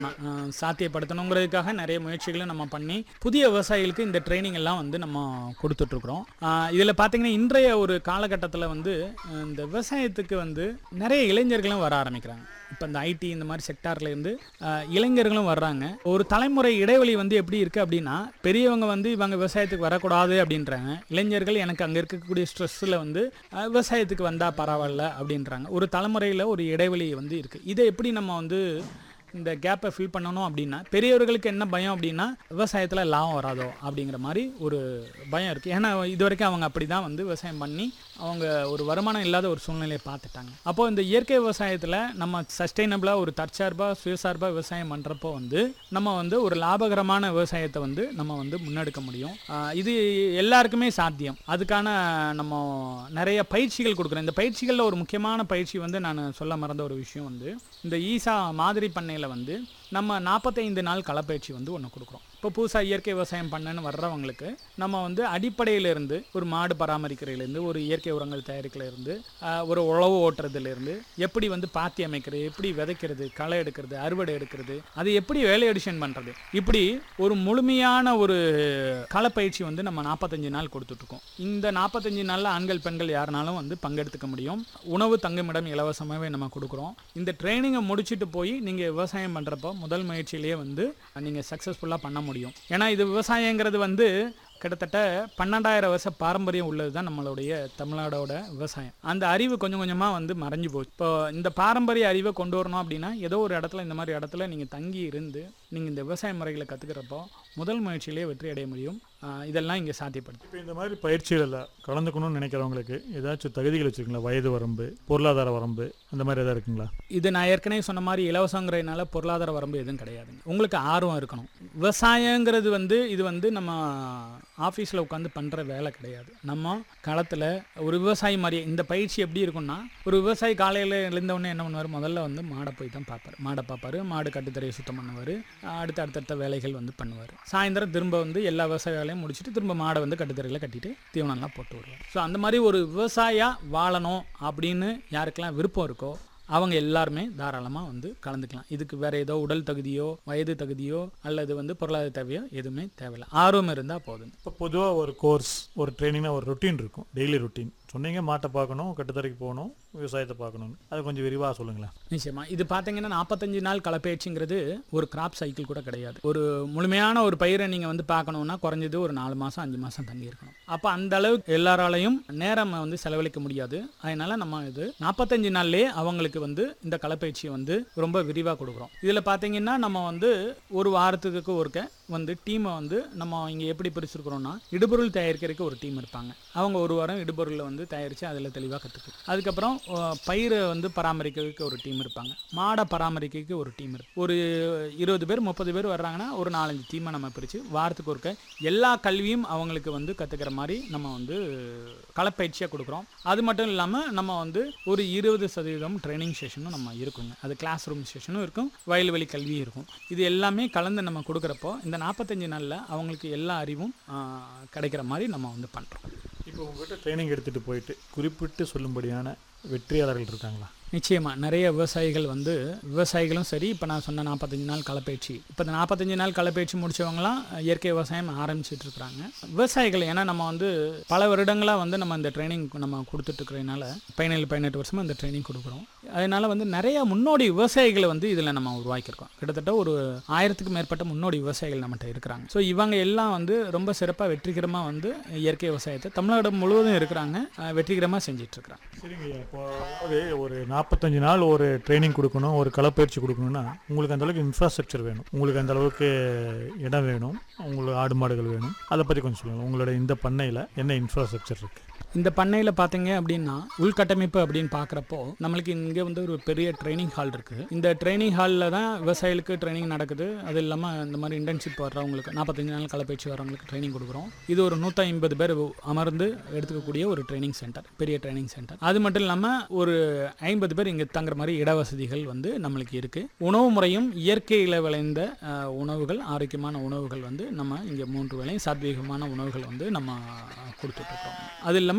அஹ், சாத்தியப்படுத்தணுங்கிறதுக்காக நிறைய முயற்சிகளை நம்ம பண்ணி புதிய விவசாயிகளுக்கு இந்த ட்ரைனிங் எல்லாம் வந்து நம்ம கொடுத்துட்ருக்குறோம் இதில் பார்த்தீங்கன்னா இன்றைய ஒரு காலகட்டத்தில் வந்து அஹ், இந்த விவசாயத்துக்கு வந்து நிறைய இளைஞர்களும் வர ஆரம்பிக்கிறாங்க இப்போ இந்த ஐடி இந்த மாதிரி செக்டார்ல இருந்து அஹ், இளைஞர்களும் வர்றாங்க ஒரு தலைமுறை இடைவெளி வந்து எப்படி இருக்குது அப்படின்னா பெரியவங்க வந்து இவங்க விவசாயத்துக்கு வரக்கூடாது அப்படின்றாங்க இளைஞர்கள் எனக்கு அங்கே இருக்கக்கூடிய ஸ்ட்ரெஸ்ஸில் வந்து அஹ், விவசாயத்துக்கு வந்தால் பரவாயில்ல அப்படின்றாங்க ஒரு தலைமுறையில் ஒரு இடைவெளி வந்து இருக்குது இதை எப்படி நம்ம வந்து இந்த கேப்பை ஃபில் பண்ணணும் அப்படின்னா பெரியவர்களுக்கு என்ன பயம் அப்படின்னா விவசாயத்தில் லாபம் வராதோ அப்படிங்கிற மாதிரி ஒரு பயம் இருக்குது ஏன்னா இது வரைக்கும் அவங்க அப்படி தான் வந்து விவசாயம் பண்ணி அவங்க ஒரு வருமானம் இல்லாத ஒரு சூழ்நிலையை பார்த்துட்டாங்க அப்போ இந்த இயற்கை விவசாயத்தில் நம்ம சஸ்டைனபிளாக ஒரு தற்சார்பாக சுயசார்பாக விவசாயம் பண்ணுறப்போ வந்து நம்ம வந்து ஒரு லாபகரமான விவசாயத்தை வந்து நம்ம வந்து முன்னெடுக்க முடியும் ஆஹ் இது எல்லாருக்குமே சாத்தியம் அதுக்கான நம்ம நிறைய பயிற்சிகள் கொடுக்குறோம் இந்த பயிற்சிகளில் ஒரு முக்கியமான பயிற்சி வந்து நான் சொல்ல மறந்த ஒரு விஷயம் வந்து இந்த ஈசா மாதிரி பண்ணையில் வந்து நம்ம நாற்பத்தைந்து நாள் களப்பயிற்சி வந்து ஒன்று கொடுக்குறோம் இப்போ புதுசாக இயற்கை விவசாயம் பண்ணன்னு வர்றவங்களுக்கு நம்ம வந்து அடிப்படையிலேருந்து ஒரு மாடு பராமரிக்கிறதுலேருந்து ஒரு இயற்கை உரங்கள் தயாரிக்கிறதுலேருந்து ஒரு உழவு ஓட்டுறதுலேருந்து எப்படி வந்து பாத்தி அமைக்கிறது எப்படி விதைக்கிறது களை எடுக்கிறது அறுவடை எடுக்கிறது அது எப்படி வேலை எடிஷன் பண்ணுறது இப்படி ஒரு முழுமையான ஒரு களப்பயிற்சி வந்து நம்ம நாற்பத்தஞ்சு நாள் கொடுத்துட்ருக்கோம் இந்த நாற்பத்தஞ்சு நாளில் ஆண்கள் பெண்கள் யாருனாலும் வந்து பங்கெடுத்துக்க முடியும் உணவு தங்குமிடம் இலவசமாகவே நம்ம கொடுக்குறோம் இந்த ட்ரைனிங்கை முடிச்சுட்டு போய் நீங்கள் விவசாயம் பண்ணுறப்போ முதல் முயற்சியிலேயே வந்து நீங்கள் சக்ஸஸ்ஃபுல்லாக பண்ண முடியும் ஏன்னா இது விவசாயங்கிறது வந்து கிட்டத்தட்ட பன்னெண்டாயிரம் வருஷ பாரம்பரியம் உள்ளது தான் நம்மளுடைய தமிழ்நாடோட விவசாயம் அந்த அறிவு கொஞ்சம் கொஞ்சமாக வந்து மறைஞ்சு போச்சு இப்போ இந்த பாரம்பரிய அறிவை கொண்டு வரணும் அப்படின்னா ஏதோ ஒரு இடத்துல இந்த மாதிரி இடத்துல நீங்கள் தங்கி இருந்து நீங்கள் இந்த விவசாய முறைகளை கற்றுக்கிறப்போ முதல் முயற்சியிலேயே வெற்றி அடைய முடியும் ஆஹ் இதெல்லாம் இங்கே சாத்தியப்படுது இப்போ இந்த மாதிரி பயிற்சிகளில் கலந்துக்கணும்னு நினைக்கிறவங்களுக்கு ஏதாச்சும் தகுதிகள் வச்சுருக்கீங்களா வயது வரம்பு பொருளாதார வரம்பு அந்த மாதிரி எதாவது இருக்குங்களா இது நான் ஏற்கனவே சொன்ன மாதிரி இலவசங்கிறதுனால பொருளாதார வரம்பு எதுவும் கிடையாதுங்க உங்களுக்கு ஆர்வம் இருக்கணும் விவசாயங்கிறது வந்து இது வந்து நம்ம ஆஃபீஸில் உட்காந்து பண்ணுற வேலை கிடையாது நம்ம களத்தில் ஒரு விவசாயி மாதிரியே இந்த பயிற்சி எப்படி இருக்கும்னா ஒரு விவசாயி காலையில் எழுந்தவுடனே என்ன பண்ணுவார் முதல்ல வந்து மாடை போய் தான் பார்ப்பார் மாடை பார்ப்பாரு மாடு கட்டுத்தரையை சுத்தம் பண்ணுவார் அடுத்த அடுத்தடுத்த வேலைகள் வந்து பண்ணுவார் சாயந்தரம் திரும்ப வந்து எல்லா விவசாய வேலையும் முடிச்சுட்டு திரும்ப மாடை வந்து கட்டுத்தரையில் கட்டிட்டு தீவனம்லாம் போட்டு வருவார் ஸோ அந்த மாதிரி ஒரு விவசாயியா வாழணும் அப்படின்னு யாருக்கெல்லாம் விருப்பம் இருக்கோ அவங்க எல்லாருமே தாராளமாக வந்து கலந்துக்கலாம் இதுக்கு வேற ஏதோ உடல் தகுதியோ வயது தகுதியோ அல்லது வந்து பொருளாதார தேவையோ எதுவுமே தேவையில்லை ஆர்வம் இருந்தால் போதும் இப்போ பொதுவாக ஒரு கோர்ஸ் ஒரு ட்ரைனிங்னா ஒரு ரொட்டீன் இருக்கும் டெய்லி ரொட்டீன் சொன்னீங்க மாட்டை பார்க்கணும் கட்டுத்தரைக்கு போகணும் விவசாயத்தை பார்க்கணும்னு அதை கொஞ்சம் விரிவாக சொல்லுங்களேன் நிச்சயமா இது பார்த்தீங்கன்னா நாற்பத்தஞ்சு நாள் களப்பயிற்சிங்கிறது ஒரு கிராப் சைக்கிள் கூட கிடையாது ஒரு முழுமையான ஒரு பயிரை நீங்கள் வந்து பார்க்கணுன்னா குறைஞ்சது ஒரு நாலு மாதம் அஞ்சு மாதம் தங்கி இருக்கணும் அப்போ அந்த அளவுக்கு எல்லாராலையும் நேரம் வந்து செலவழிக்க முடியாது அதனால நம்ம இது நாற்பத்தஞ்சு நாள்லேயே அவங்களுக்கு வந்து இந்த களப்பயிற்சியை வந்து ரொம்ப விரிவாக கொடுக்குறோம் இதில் பார்த்தீங்கன்னா நம்ம வந்து ஒரு வாரத்துக்கு ஒருக்க வந்து டீமை வந்து நம்ம இங்கே எப்படி பிரிச்சிருக்கிறோம்னா இடுபொருள் தயாரிக்கிறதுக்கு ஒரு டீம் இருப்பாங்க அவங்க ஒரு வாரம் இடுபொருளை வந்து தயாரித்து அதில் தெளிவாக கற்றுக்கு அதுக்கப்புறம் அஹ், பயிரை வந்து பராமரிக்கிறதுக்கு ஒரு டீம் இருப்பாங்க மாடை பராமரிக்கிறதுக்கு ஒரு டீம் இருக்கு ஒரு இருபது பேர் முப்பது பேர் வர்றாங்கன்னா ஒரு நாலஞ்சு டீமை நம்ம பிரித்து வாரத்துக்கு ஒருக்க எல்லா கல்வியும் அவங்களுக்கு வந்து கற்றுக்கிற மாதிரி நம்ம வந்து களப்பயிற்சியாக கொடுக்குறோம் அது மட்டும் இல்லாமல் நம்ம வந்து ஒரு இருபது சதவீதம் ட்ரைனிங் செஷனும் நம்ம இருக்குங்க அது கிளாஸ் ரூம் செஷனும் இருக்கும் வயல்வெளி கல்வியும் இருக்கும் இது எல்லாமே கலந்து நம்ம கொடுக்குறப்போ இந்த நாற்பத்தஞ்சு நாளில் அவங்களுக்கு எல்லா அறிவும் ஆஹ், கிடைக்கிற மாதிரி நம்ம வந்து பண்ணுறோம் இப்போ உங்கள்கிட்ட ட்ரைனிங் எடுத்துகிட்டு போயிட்டு குறிப்பிட்டு சொல்லும்படியான வெற்றியாளர்கள் இருக்காங்களா நிச்சயமாக நிறைய விவசாயிகள் வந்து விவசாயிகளும் சரி இப்போ நான் சொன்ன நாற்பத்தஞ்சு நாள் களப்பயிற்சி இப்போ இந்த நாற்பத்தஞ்சு நாள் களப்பயிற்சி முடிச்சவங்களாம் இயற்கை விவசாயம் ஆரம்பிச்சிட்டு இருக்கிறாங்க விவசாயிகள் ஏன்னா நம்ம வந்து பல வருடங்களாக வந்து நம்ம இந்த ட்ரைனிங் நம்ம கொடுத்துட்ருக்கிறதுனால பதினேழு பதினெட்டு வருஷமாக இந்த ட்ரைனிங் கொடுக்குறோம் அதனால வந்து நிறைய முன்னோடி விவசாயிகளை வந்து இதில் நம்ம உருவாக்கியிருக்கோம் கிட்டத்தட்ட ஒரு ஆயிரத்துக்கும் மேற்பட்ட முன்னோடி விவசாயிகள் நம்மகிட்ட இருக்கிறாங்க ஸோ இவங்க எல்லாம் வந்து ரொம்ப சிறப்பாக வெற்றிகரமாக வந்து இயற்கை விவசாயத்தை தமிழ்நாடு முழுவதும் இருக்கிறாங்க அஹ் வெற்றிகரமாக செஞ்சிட்டு இருக்கிறாங்க சரிங்க இப்போ அதாவது ஒரு நாற்பத்தஞ்சு நாள் ஒரு ட்ரைனிங் கொடுக்கணும் ஒரு களப்பயிற்சி கொடுக்கணும்னா உங்களுக்கு அந்த அளவுக்கு இன்ஃப்ராஸ்ட்ரக்சர் வேணும் உங்களுக்கு அந்த அளவுக்கு இடம் வேணும் உங்களுக்கு ஆடு மாடுகள் வேணும் அதை பற்றி கொஞ்சம் சொல்லுங்கள் உங்களோட இந்த பண்ணையில் என்ன இன்ஃப்ராஸ்ட்ரக்சர் இருக்குது இந்த பண்ணையில் பார்த்தீங்க அப்படின்னா உள்கட்டமைப்பு அப்படின்னு பார்க்குறப்போ நம்மளுக்கு இங்கே வந்து ஒரு பெரிய ட்ரைனிங் ஹால் இருக்குது இந்த ட்ரைனிங் ஹாலில் தான் விவசாயிகளுக்கு ட்ரைனிங் நடக்குது அது இல்லாமல் இந்த மாதிரி இன்டர்ன்ஷிப் வர்றவங்களுக்கு நாற்பத்தஞ்சு நாள் கலைப்பயிற்சி வரவங்களுக்கு ட்ரைனிங் கொடுக்குறோம் இது ஒரு நூற்றி ஐம்பது பேர் அமர்ந்து எடுத்துக்கக்கூடிய ஒரு ட்ரைனிங் சென்டர் பெரிய ட்ரைனிங் சென்டர் அது மட்டும் இல்லாமல் ஒரு ஐம்பது பேர் இங்கே தங்குற மாதிரி இடவசதிகள் வந்து நம்மளுக்கு இருக்குது உணவு முறையும் இயற்கையில் விளைந்த அஹ், உணவுகள் ஆரோக்கியமான உணவுகள் வந்து நம்ம இங்கே மூன்று வேளையும் சாத்வீகமான உணவுகள் வந்து நம்ம கொடுத்துட்ருக்கோம் அது இல்லாமல்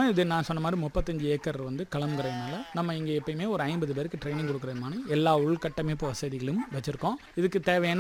இல்லாமல் இது நான் சொன்ன மாதிரி முப்பத்தஞ்சு ஏக்கர் வந்து கலந்துறதுனால நம்ம இங்கே எப்பயுமே ஒரு ஐம்பது பேருக்கு ட்ரைனிங் கொடுக்குறதுமான எல்லா உள்கட்டமைப்பு வசதிகளும் வச்சுருக்கோம் இதுக்கு தேவையான